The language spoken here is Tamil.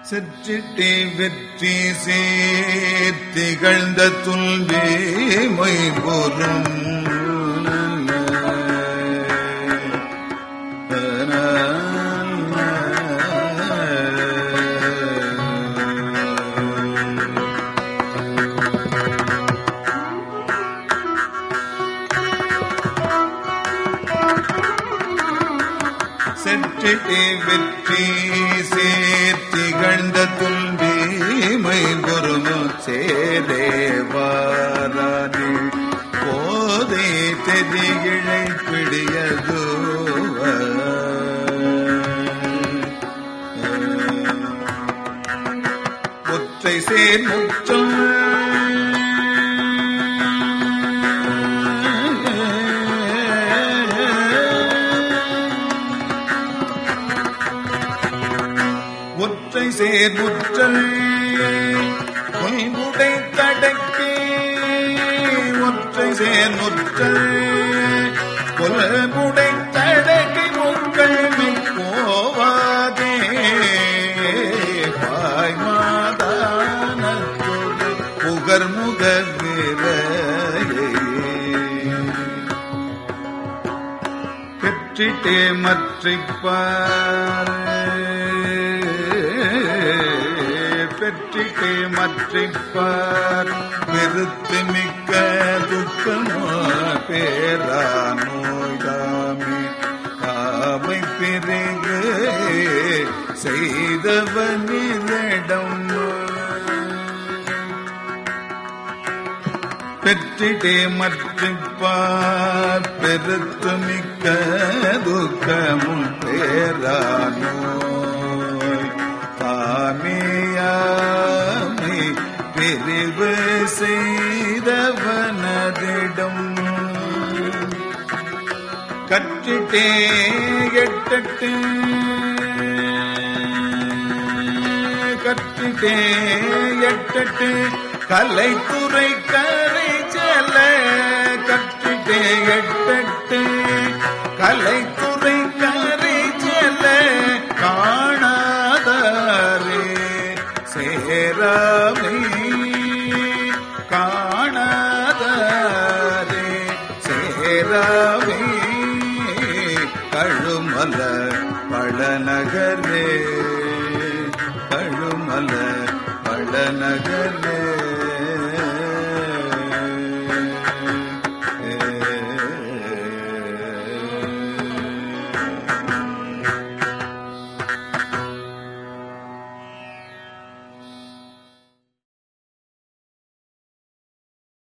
செற்றிட்டே வெற்றி சேர்த்திகழ்ந்த துன்பே மொய்பொரும் செற்றிட்டே வெற்றி சேர்த்திகழ்ந்த துன்பே மைகுருமு சேரேவாரானே போதை தெதிகிழை பிடியதுவ ஒற்றை சேர் முற்றம் ஒற்றை சேர் முற்றல் பொய்முடை தடக்கே ஒற்றை சேர் முற்றல் கொலமுடை தடக்கை முக்கள் போவாதே பாய்மாதானத்தோடு புகர்முக விரையே பெற்றிட்டே மற்றிப்பார் பெற்றிட்டே மற்றிப்பார் பெருத்து மிக்க துக்கமோ பேரா நோய்தாமே காமை பிறகு செய்தவனிடம் பெற்றிடே மற்றிப்பார் பெருத்து மிக்க துக்கமும் பேரானோ தாமியாமை பிரிவு செய்தவனதிடம் கற்றிட்டே எட்டட்டு கற்றிட்டே எட்டட்டு கலைத்துறை கரை செல்ல கற்றிட்டே எட்டட்டு கலைத்துறை கரை செல்ல காணாதாரே சேராமை காணாதாரே சேராமே கழுமல பழநகரே கழுமல பழநகரே